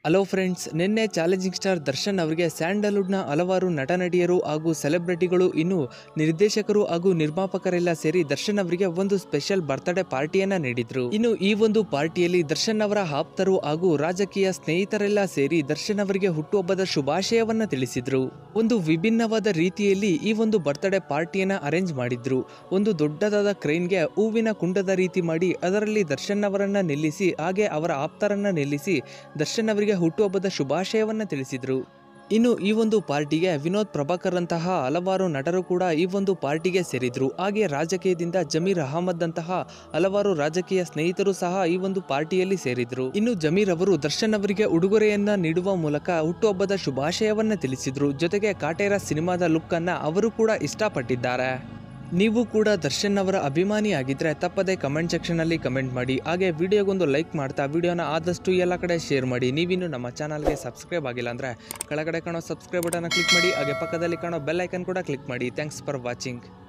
hello friends ನಿನ್ನೆ challenging star Darshan ಅವರಿಗೆ ಸ್ಯಾಂಡಲ್ವುಡ್ನ ಹಲವಾರು ನಟ ನಟಿಯರು ಹಾಗೂ ಸೆಲೆಬ್ರಿಟಿಗಳು ಇನ್ನು ನಿರ್ದೇಶಕರು ಹಾಗೂ ನಿರ್ಮಾಪಕರೆಲ್ಲ ಸೇರಿ ದರ್ಶನ್ ಅವರಿಗೆ ಒಂದು ಸ್ಪೆಷಲ್ ಬರ್ತ್ಡೇ ಪಾರ್ಟಿಯನ್ನ ನೀಡಿದ್ರು ಇನ್ನು ಈ ಒಂದು ಪಾರ್ಟಿಯಲ್ಲಿ ದರ್ಶನ್ ಅವರ ಆಪ್ತರು ಹಾಗೂ ರಾಜಕೀಯ ಸ್ನೇಹಿತರೆಲ್ಲ ಸೇರಿ ದರ್ಶನ್ ಅವರಿಗೆ ಹುಟ್ಟುಹಬ್ಬದ ಶುಭಾಶಯವನ್ನ ತಿಳಿಸಿದ್ರು ಒಂದು ವಿಭಿನ್ನವಾದ ರೀತಿಯಲ್ಲಿ ಈ ಒಂದು ಬರ್ತ್ಡೇ ಪಾರ್ಟಿಯನ್ನ ಅರೇಂಜ್ ಮಾಡಿದ್ರು ಒಂದು ದೊಡ್ಡದಾದ ಕ್ರೈನ್ಗೆ ಹೂವಿನ ಕುಂಡದ ರೀತಿ ಮಾಡಿ ಅದರಲ್ಲಿ ದರ್ಶನ್ ಅವರನ್ನ ನಿಲ್ಲಿಸಿ ಹಾಗೆ ಅವರ ಆಪ್ತರನ್ನ ನಿಲ್ಲಿಸಿ ದರ್ಶನ್ ಅವರಿಗೆ ಹುಟ್ಟುಹಬ್ಬದ ಶುಭಾಶಯವನ್ನ ತಿಳಿಸಿದ್ರು ಇನ್ನು ಈ ಒಂದು ಪಾರ್ಟಿಗೆ ವಿನೋದ್ ಪ್ರಭಾಕರ್ ಅಂತಹ ಹಲವಾರು ನಟರು ಕೂಡ ಈ ಒಂದು ಪಾರ್ಟಿಗೆ ಸೇರಿದ್ರು ಹಾಗೆ ರಾಜಕೀಯದಿಂದ ಜಮೀರ್ ಅಹಮದ್ ಅಂತಹ ಹಲವಾರು ರಾಜಕೀಯ ಸ್ನೇಹಿತರು ಸಹ ಈ ಒಂದು ಪಾರ್ಟಿಯಲ್ಲಿ ಸೇರಿದ್ರು ಇನ್ನು ಜಮೀರ್ ಅವರು ದರ್ಶನ್ ಅವರಿಗೆ ಉಡುಗೊರೆಯನ್ನ ನೀಡುವ ಮೂಲಕ ಹುಟ್ಟುಹಬ್ಬದ ಶುಭಾಶಯವನ್ನ ತಿಳಿಸಿದ್ರು ಜೊತೆಗೆ ಕಾಟೇರ ಸಿನಿಮಾದ ಲುಕ್ ಅನ್ನ ಅವರು ಕೂಡ ಇಷ್ಟಪಟ್ಟಿದ್ದಾರೆ ನೀವು ಕೂಡ ದರ್ಶನ್ ಅವರ ಅಭಿಮಾನಿ ಆಗಿದ್ರೆ ತಪ್ಪದೆ ಕಮೆಂಟ್ ಸೆಕ್ಷನ್ ಅಲ್ಲಿ ಕಮೆಂಟ್ ಮಾಡಿ ಹಾಗೆ ವಿಡಿಯೋಗೊಂದು ಲೈಕ್ ಮಾಡ್ತಾ ವಿಡಿಯೋನ ಆದಷ್ಟು ಎಲ್ಲ ಕಡೆ ಶೇರ್ ಮಾಡಿ ನೀವಿನ್ನು ನಮ್ಮ ಚಾನಲ್ಗೆ ಸಬ್ಸ್ಕ್ರೈಬ್ ಆಗಿಲ್ಲ ಅಂದ್ರೆ ಕೆಳಗಡೆ ಕಾಣೋ ಸಬ್ಸ್ಕ್ರೈಬ್ ಬಟನ್ ಕ್ಲಿಕ್ ಮಾಡಿ ಹಾಗೆ ಪಕ್ಕದಲ್ಲಿ ಕಾಣೋ ಬೆಲ್ ಐಕನ್ ಕೂಡ ಕ್ಲಿಕ್ ಮಾಡಿ ಥ್ಯಾಂಕ್ಸ್ ಫಾರ್ ವಾಚಿಂಗ್